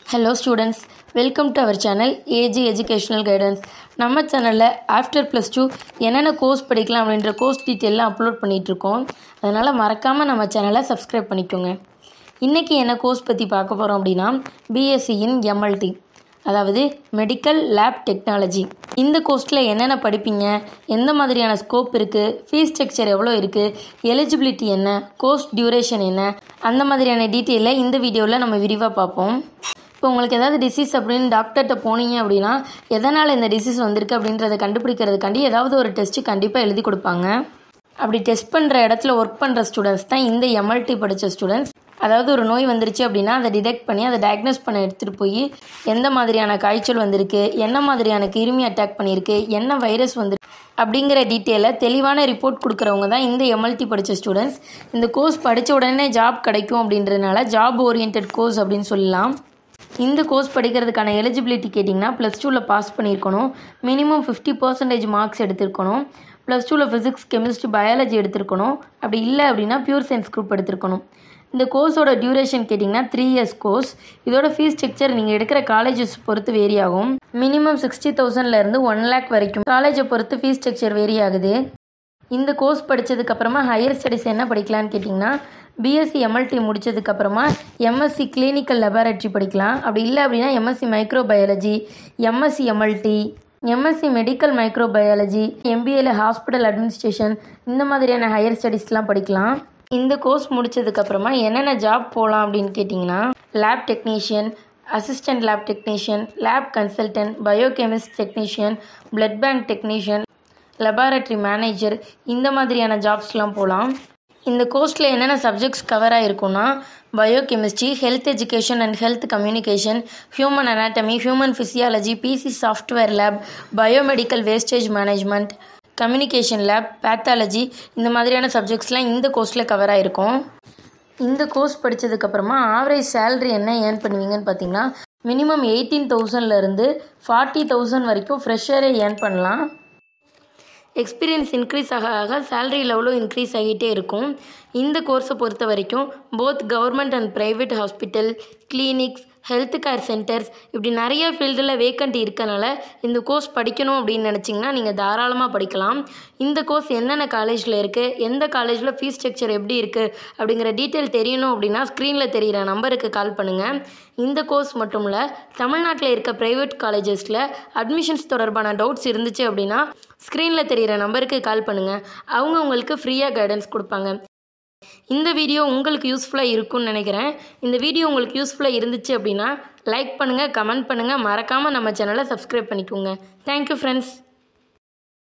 hello students welcome to our channel AG educational guidance நம்ம சேனலில் after plus two என்னென்ன course படிக்கலாம் அப்படின்ற கோர்ஸ் டீட்டெயிலாம் அப்லோட் பண்ணிகிட்ருக்கோம் அதனால் மறக்காமல் நம்ம சேனலை சப்ஸ்கிரைப் பண்ணிக்கோங்க இன்றைக்கி என்ன கோர்ஸ் பற்றி பார்க்க போகிறோம் அப்படின்னா பிஎஸ்சி இன் எம்எல்டி அதாவது மெடிக்கல் லேப் டெக்னாலஜி இந்த கோர்ஸில் என்னென்ன படிப்பீங்க எந்த மாதிரியான ஸ்கோப் இருக்குது ஃபீஸ் ஸ்ட்ரக்சர் எவ்வளோ இருக்குது எலிஜிபிலிட்டி என்ன கோர்ஸ் டியூரேஷன் என்ன அந்த மாதிரியான டீட்டெயிலை இந்த வீடியோவில் நம்ம விரிவாக பார்ப்போம் இப்போ உங்களுக்கு ஏதாவது டிசீஸ் அப்படின்னு டாக்டர்கிட்ட போனீங்க அப்படின்னா எதனால் இந்த டிசீஸ் வந்திருக்கு அப்படின்றத கண்டுபிடிக்கிறதுக்காண்டி ஏதாவது ஒரு டெஸ்ட்டு கண்டிப்பாக எழுதி கொடுப்பாங்க அப்படி டெஸ்ட் பண்ணுற இடத்துல ஒர்க் பண்ணுற ஸ்டூடெண்ட்ஸ் தான் இந்த எம்எல்டி படித்த ஸ்டூடெண்ட்ஸ் அதாவது ஒரு நோய் வந்துருச்சு அப்படின்னா அதை டிடெக்ட் பண்ணி அதை டயக்னோஸ் பண்ண எடுத்துகிட்டு போய் எந்த மாதிரியான காய்ச்சல் வந்திருக்கு என்ன மாதிரியான கிருமி அட்டாக் பண்ணியிருக்கு என்ன வைரஸ் வந்து அப்படிங்கிற டீட்டெயிலை தெளிவான ரிப்போர்ட் கொடுக்குறவங்க தான் இந்த எம்எல்டி படித்த ஸ்டூடெண்ட்ஸ் இந்த கோர்ஸ் படித்த உடனே ஜாப் கிடைக்கும் அப்படின்றதுனால ஜாப் ஓரியன்ட் கோர்ஸ் அப்படின்னு சொல்லலாம் இந்த கோர்ஸ் படிக்கிறதுக்கான எலிஜிபிலிட்டி கேட்டிங்கன்னா ப்ளஸ் டூவில் பாஸ் பண்ணியிருக்கணும் மினிமம் ஃபிஃப்டி பர்சன்டேஜ் மார்க்ஸ் எடுத்திருக்கணும் ப்ளஸ் டூவில் ஃபிசிக்ஸ் கெமிஸ்ட்ரி பயாலஜி எடுத்திருக்கணும் அப்படி இல்லை அப்படின்னா பியூர் சயின்ஸ் குரூப் எடுத்திருக்கணும் இந்த கோர்ஸோட டியூரேஷன் கேட்டிங்கன்னா த்ரீ இயர்ஸ் கோர்ஸ் இதோட ஃபீஸ் ஸ்ட்ரக்சர் நீங்கள் எடுக்கிற காலேஜஸ் பொறுத்து வேரி ஆகும் மினிமம் சிக்ஸ்டி தௌசண்ட்லேருந்து ஒன் லேக் வரைக்கும் காலேஜை பொறுத்து ஃபீஸ் ஸ்ட்ரக்சர் வேரி ஆகுது இந்த கோர்ஸ் படித்ததுக்கப்புறமா ஹையர் ஸ்டடீஸ் என்ன படிக்கலான்னு கேட்டிங்கன்னா பிஎஸ்சி எம்எல்டி முடித்ததுக்கப்புறமா எம்எஸ்சி கிளினிக்கல் லெபார்ட்ரி படிக்கலாம் அப்படி இல்லை அப்படின்னா MSc microbiology MSc MLT MSc medical microbiology எம்பிஏல ஹாஸ்பிட்டல் அட்மினிஸ்ட்ரேஷன் இந்த மாதிரியான ஹையர் ஸ்டடீஸ்லாம் படிக்கலாம் இந்த கோர்ஸ் முடித்ததுக்கப்புறமா என்னென்ன ஜாப் போகலாம் அப்படின்னு கேட்டிங்கன்னா lab technician assistant lab technician lab consultant biochemist technician blood bank technician laboratory manager இந்த மாதிரியான ஜாப்ஸ்லாம் போகலாம் இந்த கோர்ஸில் என்னென்ன சப்ஜெக்ட்ஸ் கவர் ஆகிருக்குன்னா biochemistry health education and health communication human anatomy human physiology PC software lab biomedical wastage management communication lab pathology இந்த மாதிரியான சப்ஜெக்ட்ஸ்லாம் இந்த கோர்ஸில் கவர் ஆகிருக்கும் இந்த கோர்ஸ் படித்ததுக்கப்புறமா ஆவரேஜ் சேலரி என்ன ஏர்ன் பண்ணுவீங்கன்னு பார்த்தீங்கன்னா மினிமம் எயிட்டீன் தௌசண்ட்லேருந்து ஃபார்ட்டி தௌசண்ட் வரைக்கும் ஃப்ரெஷரே ஏர்ன் பண்ணலாம் எக்ஸ்பீரியன்ஸ் இன்க்ரீஸ் ஆக ஆக சேலரி லெவலும் இன்க்ரீஸ் ஆகிட்டே இருக்கும் இந்த கோர்ஸை பொறுத்த வரைக்கும் both government and private hospital clinics health care centres இப்படி நிறைய ஃபீல்டில் வேக்கண்ட் இருக்கனால இந்த கோர்ஸ் படிக்கணும் அப்படின்னு நினச்சிங்கன்னா நீங்கள் தாராளமாக படிக்கலாம் இந்த கோர்ஸ் என்னென்ன காலேஜில் இருக்குது எந்த காலேஜில் ஃபீஸ் ஸ்ட்ரக்சர் எப்படி இருக்குது அப்படிங்கிற டீட்டெயில் தெரியணும் அப்படின்னா ஸ்க்ரீனில் தெரிகிற நம்பருக்கு கால் பண்ணுங்கள் இந்த கோர்ஸ் மட்டும் இல்லை தமிழ்நாட்டில் இருக்க ப்ரைவேட் காலேஜஸில் அட்மிஷன்ஸ் தொடர்பான டவுட்ஸ் இருந்துச்சு அப்படின்னா ஸ்க்ரீனில் தெரிகிற நம்பருக்கு கால் பண்ணுங்கள் அவங்க உங்களுக்கு ஃப்ரீயாக கைடன்ஸ் கொடுப்பாங்க இந்த வீடியோ உங்களுக்கு யூஸ்ஃபுல்லாக இருக்கும்னு நினைக்கிறேன் இந்த வீடியோ உங்களுக்கு யூஸ்ஃபுல்லாக இருந்துச்சு அப்படின்னா லைக் பண்ணுங்கள் கமெண்ட் பண்ணுங்கள் மறக்காமல் நம்ம சேனலை சப்ஸ்கிரைப் பண்ணிக்கோங்க தேங்க்யூ ஃப்ரெண்ட்ஸ்